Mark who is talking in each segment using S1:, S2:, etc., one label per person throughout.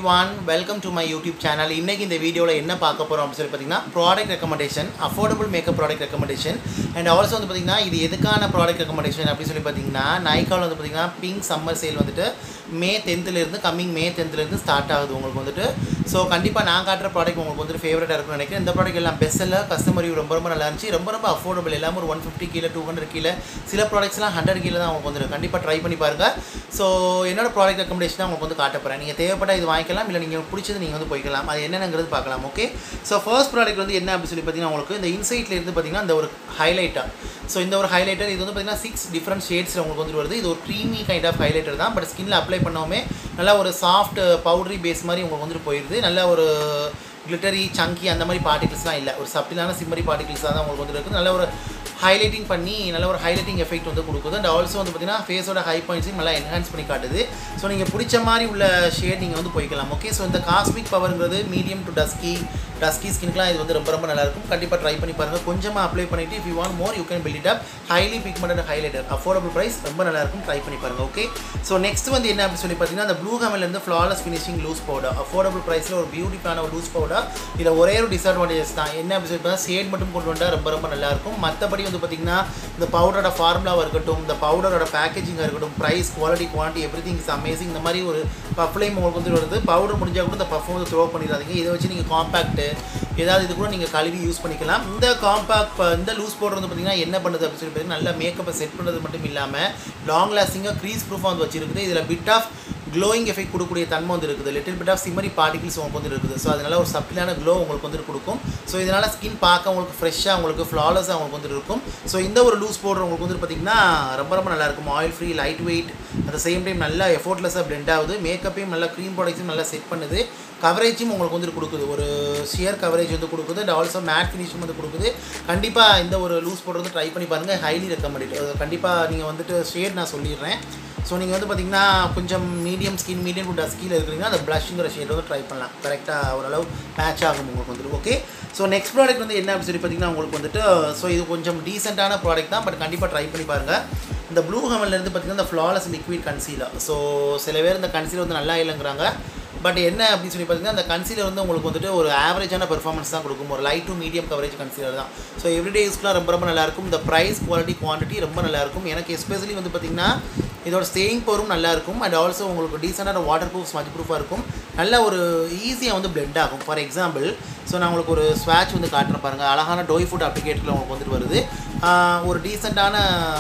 S1: one welcome to my YouTube channel இன்றைக்கி இந்த வீடியோவில் என்ன பார்க்க போகிறோம் அப்படின்னு சொல்லி பார்த்தீங்கன்னா product recommendation affordable makeup product recommendation and also வந்து பார்த்தீங்கன்னா இது எதுக்கான ப்ராடக்ட் ரெக்கமெண்டேஷன் அப்படின்னு சொல்லி பார்த்தீங்கன்னா நைக்காவில் வந்து பார்த்தீங்கன்னா பிங்க் சம்மர் சேல் வந்துட்டு மே டென்த்துலேருந்து கம்மிங் மே டென்த்துலேருந்து ஸ்டார்ட் ஆகுது உங்களுக்கு வந்துட்டு ஸோ கண்டிப்பாக நான் காட்டுற ப்ராடக்ட் உங்களுக்கு வந்துட்டு ஃபேவரட்டாக இருக்கும்னு நினைக்கிறேன் இந்த ப்ராடக்ட் எல்லாம் பெஸ்ட்டில் கஸ்டமர் ரிவ்யூ ரொம்ப ரொம்ப நல்லா இருந்துச்சு ரொம்ப ரொம்ப அஃபோர்டபுள் எல்லாமே ஒரு ஒன் ஃபிஃப்டி கீழே டூ ஹண்ட்ரட் கீழே சில ப்ராடக்ட்ஸ்லாம் ஹண்ட்ரட் கீழே தான் உங்களுக்கு வந்துடும் கண்டிப்பாக ட்ரை பண்ணி பாருங்கள் ஸோ என்னோட ப்ராடக்ட் ரெக்கமெண்டேஷன் தான் உங்களுக்கு வந்து காட்ட போகிறேன் நீங்கள் தேவைப்பட்ட இது வாங்கிக்கலாம் இல்லை நீங்கள் பிடிச்சது நீங்கள் வந்து போய்க்கலாம் அது என்னென்னங்கிறது பார்க்கலாம் ஓகே ஸோ ஃபர்ஸ்ட் ப்ராடக்ட் வந்து என்ன அப்படின்னு சொல்லி பார்த்தீங்கன்னா உங்களுக்கு இந்த இன்சைட்ல இருந்து பார்த்தீங்கன்னா இந்த ஒரு ஹைலைட்டர் ஸோ இந்த ஒரு ஹைலைட்டர் இது வந்து பார்த்தீங்கன்னா சிக்ஸ் டிஃப்ரெண்ட் ஷேட்ஸில் உங்களுக்கு வந்து வருது இது ஒரு க்ரீமி கைண்ட் ஆஃப் ஹைலைட்டர் தான் பட் ஸ்கின்ல அப்ளை பண்ணவுமே நல்லா ஒரு சாஃப்ட் பவுடரி பேஸ் மாதிரி உங்களுக்கு வந்துட்டு போயிடுது நல்ல ஒரு கிளிட்டரி சங்கி அந்த மாதிரி பார்ட்டிகல்ஸ்லாம் இல்லை ஒரு சப்டிலான சிம்மரி பார்ட்டிகல்ஸாக தான் உங்களுக்கு வந்து இருக்குது நல்ல ஒரு ஹைலைட்டிங் பண்ணி நல்ல ஒரு ஹைலைட்டிங் எஃபெக்ட் வந்து கொடுக்குது அண்ட் ஆல்சோ வந்து பார்த்தீங்கன்னா ஃபேஸோட ஹை பாயிண்ட்ஸையும் நல்லா என்ஹான்ஸ் பண்ணி காட்டுது ஸோ நீங்கள் பிடிச்ச மாதிரி உள்ள ஷேட் நீங்கள் வந்து போய்க்கலாம் ஓகே ஸோ இந்த காஸ்மிக் பவருங்கிறது மீடியம் டு டஸ்கி டஸ்கி ஸ்கின்க்குலாம் இது வந்து ரொம்ப ரொம்ப நல்லாயிருக்கும் கண்டிப்பாக ட்ரை பண்ணி பாருங்கள் கொஞ்சமாக அப்ளை பண்ணிவிட்டு if you want more you can build it up highly pigmented highlighter affordable price ரொம்ப நல்லாயிருக்கும் ட்ரை பண்ணி பாருங்கள் ஓகே ஸோ நெக்ஸ்ட் வந்து என்ன அப்படின்னு சொல்லி பார்த்தீங்கன்னா அந்த ப்ளூ ஹெமல்லேருந்து flawless finishing loose powder affordable ப்ரைஸில் ஒரு பியூட்டிஃபான ஒரு லூஸ் பவுடர் இதில் ஒரே ஒரு டிஸ்அட்வான்டேஜஸ் தான் என்ன அப்படின்னு சொல்லி பார்த்தா ஷேட் மட்டும் கொண்டு வந்தால் ரொம்ப ரொம்ப நல்லாயிருக்கும் மற்றபடி வந்து பார்த்திங்கன்னா இந்த பவுடரோட ஃபார்முலாவாக இருக்கட்டும் இந்த பவுடரோட பேக்கேஜிங்காக இருக்கட்டும் price quality quantity everything is amazing இந்த மாதிரி ஒரு பஃப்லையும் உங்களுக்கு வந்து வருது பவுடர் முடிஞ்சால் கூட இந்த பஃப் வந்து த்ரோ பண்ணிடாதீங்க இதை வச்சு நீங்கள் காம்பேக்ட்டு ஏதாவது இது கூட நீங்கள் கழுவி யூஸ் பண்ணிக்கலாம் இந்த காம்பேக்ட் இந்த லூஸ் பவுடர் வந்து பார்த்தீங்கன்னா என்ன பண்ணுது அப்படின்னு சொல்லி பார்த்தீங்கன்னா நல்லா மேக்கப்பை செட் பண்ணுறது மட்டும் இல்லாமல் லாங் லாஸ்டிங்காக க்ரீஸ் ப்ரூஃபாக வந்து வச்சிருக்குது இதில் பிட் ஆஃப் க்ளோயிங் எஃபெக்ட் கொடுக்கக்கூடிய தன்மை வந்து இருக்குது little bit of shimmery particles உங்களுக்கு வந்து இருக்குது ஸோ அதனால ஒரு சப்டிலான க்ளோ உங்களுக்கு வந்து கொடுக்கும் ஸோ இதனால் ஸ்கின் பார்க்க உங்களுக்கு ஃப்ரெஷ்ஷாக உங்களுக்கு ஃப்ளாலஸாக உங்களுக்கு வந்து இருக்கும் ஸோ இந்த ஒரு லூஸ் பவுடர் உங்களுக்கு வந்து பார்த்திங்கன்னா ரொம்ப ரொம்ப நல்லா இருக்கும் oil free light weight at same time நல்லா எஃபோர்ட்லெஸ்ஸாக பிளெண்ட் ஆகுது மேக்கப்பையும் நல்லா க்ரீம் ப்ராடக்ட்ஸும் நல்லா செட் பண்ணுது கவரேஜும் உங்களுக்கு வந்து கொடுக்குது ஒரு ஷியர் கவரேஜ் வந்து கொடுக்குது அண்ட் ஆல்சோ மேட் ஃபினிஷும் வந்து கொடுக்குது கண்டிப்பாக இந்த ஒரு லூஸ் பவுடர் வந்து ட்ரை பண்ணி பாருங்கள் ஹைலி ரெக்கமெண்டட் கண்டிப்பாக நீங்கள் வந்துட்டு ஷேட் நான் சொல்லிடுறேன் ஸோ நீங்கள் வந்து பார்த்திங்கன்னா கொஞ்சம் மீடியம் ஸ்கின் மீடியம் டு டஸ்கியில் இருக்கிறீங்கன்னா அந்த ப்ளஷ்ங்கிற ஷேட் வந்து ட்ரை பண்ணலாம் கரெக்டாக ஓரளவு மேட்ச் ஆகும் உங்களுக்கு வந்துட்டு ஓகே ஸோ நெக்ஸ்ட் ப்ராடக்ட் வந்து என்ன அப்படின்னு சொல்லி பார்த்தீங்கன்னா உங்களுக்கு வந்துட்டு ஸோ இது கொஞ்சம் டீசெண்டான ப்ராடக்ட் தான் பட் கண்டிப்பாக ட்ரை பண்ணி பாருங்கள் இந்த ப்ளூ ஹெமன்லேருந்து பார்த்திங்கன்னா இந்த ஃப்ளாலஸ் லிக்விட் கன்சீலர் ஸோ சில பேர் இந்த கன்சீலர் வந்து நல்லா இல்லைங்கிறாங்க பட் என்ன அப்படின்னு சொல்லி பார்த்தீங்கன்னா அந்த கன்சீலர் வந்து உங்களுக்கு வந்துட்டு ஒரு ஆவரேஜான பெர்ஃபார்மன்ஸ் தான் கொடுக்கும் ஒரு light to medium coverage concealer தான் ஸோ எவ்ரிடே யூஸ்க்குலாம் ரொம்ப ரொம்ப நல்லாயிருக்கும் இந்த ப்ரைஸ் குவாலிட்டி குவான்டிட்டி ரொம்ப நல்லாயிருக்கும் எனக்கு எஸ்பெஷலி வந்து பார்த்திங்கன்னா இதோட ஸ்டேயிங் பவரும் நல்லாயிருக்கும் அண்ட் ஆல்சோ உங்களுக்கு டீசெண்டான வாட்டர் ப்ரூஃப் ஸ்மஜ் ப்ரூஃபாக இருக்கும் நல்ல ஒரு ஈஸியாக வந்து பிளெண்ட் ஆகும் ஃபார் எக்ஸாம்பிள் ஸோ நான் உங்களுக்கு ஒரு ஸ்வாட்ச் வந்து காட்டுறேன் பாருங்கள் அழகான டோய் ஃபுட் அப்ளிகேட்டரில் உங்களுக்கு வந்துட்டு வருது ஒரு டீசெண்டான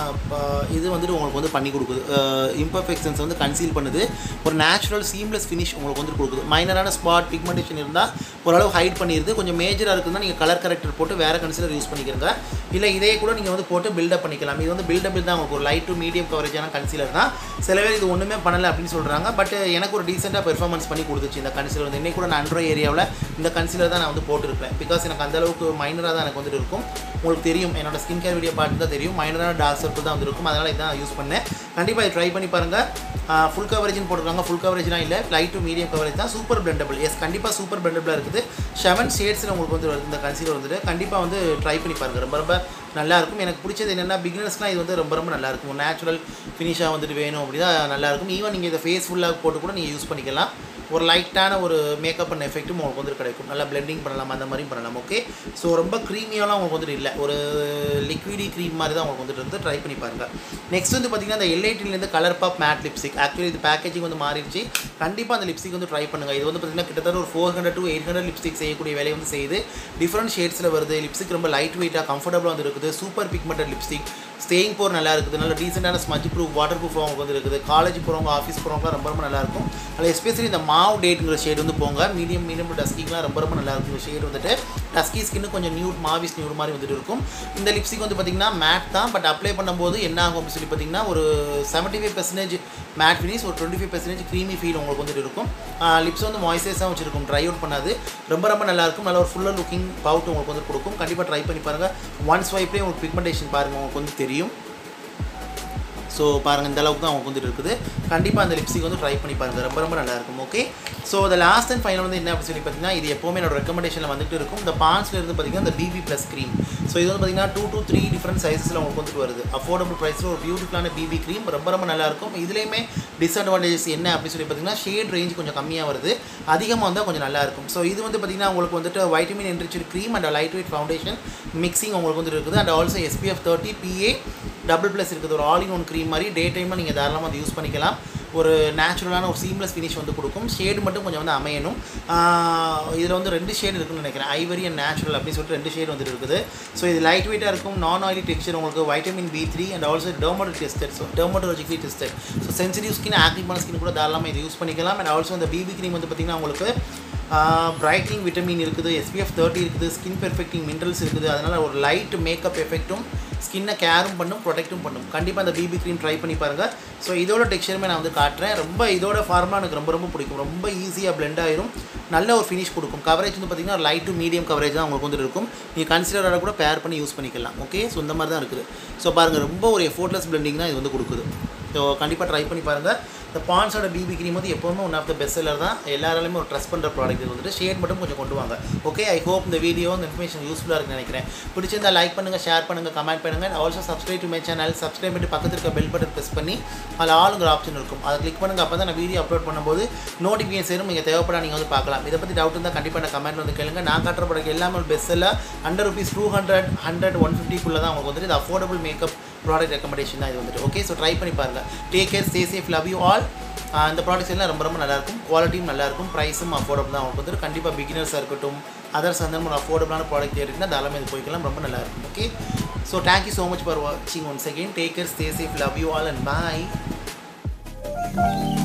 S1: இது வந்துட்டு உங்களுக்கு வந்து பண்ணி கொடுக்குது இம்பர்ஃபெக்ஷன்ஸ் வந்து கன்சீல் பண்ணுது ஒரு நேச்சுரல் சீம்லெஸ் ஃபினிஷ் உங்களுக்கு வந்து கொடுக்குது மைனரான ஸ்பாட் பிக்மெண்டேஷன் இருந்தால் ஓரளவு ஹைட் பண்ணிடுது கொஞ்சம் மேஜராக இருக்குதுன்னா நீங்கள் கலர் கரெக்டர் போட்டு வேறு கன்சிலர் யூஸ் பண்ணிக்கிறங்க இல்லை இதே கூட நீங்கள் வந்து போட்டு பில்டப் பண்ணிக்கலாம் இது வந்து பில்டபிள் தான் உங்களுக்கு ஒரு லைட் டு மீடியம் கவரேஜான கன்சிலர் தான் சில பேர் இது ஒன்றுமே பண்ணலை அப்படின்னு சொல்கிறாங்க பட் எனக்கு ஒரு டீசெண்டாக பெர்ஃபார்மன்ஸ் பண்ணி கொடுத்துச்சு இந்த கன்சிலர் வந்து இன்னைக்கு கூட நான் அண்ட்ரோ ஏரியாவில் இந்த கன்சிலர் தான் நான் வந்து போட்டிருப்பேன் பிகாஸ் எனக்கு அந்தளவுக்கு மைனராக தான் எனக்கு வந்துட்டு இருக்கும் உங்களுக்கு தெரியும் என்னோட ஸ்கின் கேர் வீடியோ பார்த்து தான் தெரியும் மைனரான டார்க் சர்க்கிள் தான் வந்துருக்கும் அதனால் இதான் யூஸ் பண்ணேன் கண்டிப்பாக இது ட்ரை பண்ணி பாருங்கள் ஃபுல் கவரேஜ்னு போட்டிருக்காங்க ஃபுல் கவரேஜ்லாம் இல்லை லைட் டு மீடியம் கவரேஜ் தான் சூப்பர் பிளண்டபிள் எஸ் கண்டிப்பாக சூப்பர் பிளண்டபிளாக இருக்குது செவன் ஷேட்ஸில் உங்களுக்கு வந்து வருது இந்த கன்சீலர் வந்துட்டு கண்டிப்பாக வந்து ட்ரை பண்ணி பாருங்கள் ரொம்ப ரொம்ப நல்லாயிருக்கும் எனக்கு பிடிச்சது என்னென்னா பிகினர்ஸ்லாம் இது வந்து ரொம்ப ரொம்ப நல்லாயிருக்கும் நேச்சுரல் ஃபினிஷாக வந்துட்டு வேணும் அப்படின்னா நல்லாயிருக்கும் ஈவன் நீங்கள் இதை ஃபேஸ் ஃபுல்லாக போட்டு கூட நீங்கள் யூஸ் பண்ணிக்கலாம் ஒரு லைட்டான ஒரு மேக்கப் பண்ண எஃபெக்ட்டும் உங்களுக்கு வந்து கிடைக்கும் நல்லா பிளெண்டிங் பண்ணலாம் அந்த மாதிரியும் பண்ணலாம் ஓகே ஸோ ரொம்ப க்ரீமியாலாம் உங்களுக்கு வந்துட்டு இல்லை ஒரு லிக்விடி க்ரீம் மாதிரி தான் உங்களுக்கு வந்துட்டு வந்து ட்ரை பண்ணி பாருங்கள் நெக்ஸ்ட் வந்து பார்த்திங்கன்னா இந்த எல்ஐடிலேருந்து colour pop matte lipstick actually இது பேக்கேஜிங் வந்து மாறிடுச்சு கண்டிப்பாக அந்த லிப்ஸ்டிக் வந்து ட்ரை பண்ணுங்கள் இது வந்து பார்த்திங்கன்னா கிட்டத்தட்ட ஒரு four hundred to eight hundred lipstick செய்யக்கூடிய வேலையை வந்து செய்யுது டிஃப்ரெண்ட் ஷேட்ஸில் வருது லிப்ஸ்டிக் ரொம்ப லைட் வெயிட்டாக கம்ஃபர்டபுளாக வந்து இருக்குது super pigmented lipstick staying power நல்லா இருக்குது நல்ல டீசெண்டான ஸ்மஜ் ப்ரூஃப் வாட்டர் ப்ரூஃப் அவங்க வந்து இருக்குது காலேஜ் போகிறவங்க ஆஃபீஸ் போகிறவங்க ரொம்ப ரொம்ப நல்லாயிருக்கும் அதில் எஸ்பெஷலி இந்த மாவு டேட்டுங்கிற ஷேட் வந்து போங்க மீடியம் மீடியம் டஸ்கிங்லாம் ரொம்ப ரொம்ப நல்லா இருக்கும் ஷேட் வந்துட்டு டஸ்கி ஸ்கின்னு கொஞ்சம் நியூட் மாவிஸ் நியூட் மாதிரி வந்துட்டு இருக்கும் இந்த லிப்ஸ்டிக் வந்து பார்த்திங்கன்னா மேட் தான் பட் அப்ளை பண்ணும்போது என்ன ஆகும் அப்படின்னு சொல்லி பார்த்தீங்கன்னா ஒரு seventy five percentage matte finish ஒரு twenty five percentage creamy feel உங்களுக்கு வந்துட்டு இருக்கும் லிப்ஸ் வந்து மாய்ஸ்சரைஸாக வச்சிருக்கும் ட்ரை அவுட் பண்ணாது ரொம்ப ரொம்ப நல்லாயிருக்கும் நல்ல ஒரு ஃபுல்லாக லுக்கிங் பவுட் உங்களுக்கு வந்து கொடுக்கும் கண்டிப்பாக ட்ரை பண்ணி பாருங்கள் ஒன் ஸ்வைப்லேயே உங்களுக்கு பிக்மெண்டேஷன் பாருங்கள் உங்களுக்கு வந்து தெரியும் ஸோ பாருங்கள் இந்த அளவுக்கு தான் அவங்க வந்துட்டு இருக்குது கண்டிப்பாக அந்த லிப்ஸ்டிக் வந்து ட்ரை பண்ணி பாருங்கள் ரொம்ப ரொம்ப நல்லா இருக்கும் okay so the last and final வந்து என்ன அப்படின்னு சொல்லி பார்த்தீங்கன்னா இது எப்போவுமே என்னோட ரெக்கமெண்டேஷனில் வந்துட்டு இருக்கும் இந்த பான்ஸ்ல இருந்து பார்த்தீங்கன்னா இந்த பிபி ப்ளஸ் க்ரீம் ஸோ இது வந்து பார்த்தீங்கன்னா டூ டூ த்ரீ டிஃப்ரெண்ட் சைஸஸில் உங்களுக்கு வந்துட்டு வருது அஃபோர்டபுள் ப்ரைஸில் ஒரு பியூட்டிஃபுல்லான பிபி க்ரீம் ரொம்ப ரொம்ப நல்லா இருக்கும் இதுலேயுமே டிஸ்அட்வான்டேஜஸ் என்ன அப்படின்னு சொல்லி பார்த்தீங்கன்னா ஷேட் ரேஞ்ச் கொஞ்சம் கம்மியாக வருது அதிகமாக வந்தால் கொஞ்சம் நல்லா இருக்கும் ஸோ இது வந்து பார்த்தீங்கன்னா உங்களுக்கு வந்துட்டு vitamin enriched cream and light weight foundation mixing உங்களுக்கு வந்துட்டு இருக்குது and also SPF thirty PA double plus இருக்குது ஒரு ஆல் இன் ஒன் க்ரீம் மாதிரி டே டைமில் நீங்கள் தாராளமாக அதை யூஸ் பண்ணிக்கலாம் ஒரு நேச்சுரலான ஒரு சீம்லெஸ் ஃபினிஷ் வந்து கொடுக்கும் ஷேடு மட்டும் கொஞ்சம் வந்து அமையணும் இதில் வந்து ரெண்டு ஷேடு இருக்குன்னு நினைக்கிறேன் ஐவரி அண்ட் நேச்சுரல் அப்படின்னு சொல்லிட்டு ரெண்டு ஷேடு வந்துட்டு இருக்குது ஸோ இது லைட் வெயிட்டாக இருக்கும் நான் ஆயிலி டெக்ஸ்சர் உங்களுக்கு vitamin B three and also dermato tested so dermatologically tested so sensitive skin ஆக்டிவான ஸ்கின் கூட தாராளமாக இது யூஸ் பண்ணிக்கலாம் அண்ட் ஆல்சோ இந்த பிபி க்ரீம் வந்து பார்த்திங்கன்னா உங்களுக்கு பிரைட்னிங் விட்டமின் இருக்குது எஸ்பிஎஃப் தேர்ட்டி இருக்குது ஸ்கின் பெர்ஃபெக்டிங் மினரல்ஸ் இருக்குது அதனால் ஒரு லைட் மேக்கப் எஃபெக்ட்டும் ஸ்கின்னை கேரும் பண்ணும் ப்ரொடெக்ட்டும் பண்ணும் கண்டிப்பாக அந்த பிபி க்ரீம் ட்ரை பண்ணி பாருங்கள் ஸோ இதோட டெக்ஸ்சருமே நான் வந்து காட்டுறேன் ரொம்ப இதோட ஃபார்முலா எனக்கு ரொம்ப ரொம்ப பிடிக்கும் ரொம்ப ஈஸியாக blend ஆயிரும் நல்ல ஒரு ஃபினிஷ் கொடுக்கும் கவரேஜ் வந்து பார்த்திங்கன்னா லைட் டு மீடியம் கவரேஜ் தான் உங்களுக்கு வந்து இருக்கும் நீங்கள் கன்சிடரோட கூட பேர் பண்ணி யூஸ் பண்ணிக்கலாம் ஓகே ஸோ இந்த மாதிரி தான் இருக்குது ஸோ பாருங்கள் ரொம்ப ஒரு எஃபோர்ட்லெஸ் பிளெண்டிங் தான் இது வந்து கொடுக்குது ஸோ கண்டிப்பாக ட்ரை பண்ணி பாருங்கள் இந்த பான்ஸோட பிபி க்ரீம் வந்து எப்போவுமே one of the best seller தான் எல்லாராலையுமே ஒரு ட்ரஸ்ட் பண்ணுற ப்ராடக்ட் இது வந்துட்டு ஷேட் மட்டும் கொஞ்சம் கொண்டு வாங்க ஓகே ஐ ஹோப் இந்த வீடியோ இந்த இன்ஃபர்மேஷன் யூஸ்ஃபுல்லாக இருக்குன்னு நினைக்கிறேன் பிடிச்சிருந்தா லைக் பண்ணுங்கள் ஷேர் பண்ணுங்கள் கமெண்ட் பண்ணுங்கள் also subscribe to my channel subscribe பண்ணி பக்கத்தில் இருக்க பெல் பட்டன் ப்ரெஸ் பண்ணி அதில் ஆளுங்கிற ஆப்ஷன் இருக்கும் அதை கிளிக் பண்ணுங்கள் அப்போ தான் நான் வீடியோ அப்லோட் பண்ணும்போது நோட்டிஃபிகேஷன் சேரும் நீங்கள் தேவைப்படா நீங்கள் வந்து பார்க்கலாம் இதை பற்றி டவுட் இருந்தால் கண்டிப்பாக நான் கமெண்ட் வந்து கேளுங்க நான் காட்டுற ப்ராடக்ட் எல்லாமே ஒரு best seller hundred rupees two hundred hundred one ஃபிஃப்டிக்குள்ளே தான் உங்களுக்கு வந்துட்டு இது அஃபோர்டபுள் மேக்கப் ப்ராடக்ட் ரெக்கமெண்டேஷன் தான் இது வந்துட்டு ஓகே ஸோ ட்ரை பண்ணி பாருங்கள் take care stay safe love you all இந்த ப்ராடக்ட்ஸ் எல்லாம் ரொம்ப ரொம்ப நல்லாயிருக்கும் குவாலிட்டியும் நல்லாயிருக்கும் ப்ரைஸும் அஃபோர்டபுள் தான் உங்களுக்கு வந்துட்டு கண்டிப்பாக பிகினர்ஸாக இருக்கட்டும் அதர்ஸ் அந்த ஒரு அஃபோர்டபுளான ப்ராடக்ட் இருக்குன்னா தாராளமாக இது போய்க்கலாம் ரொம்ப நல்லாயிருக்கும் okay so thank you so much for வாட்சிங் once again take care stay safe love you all and bye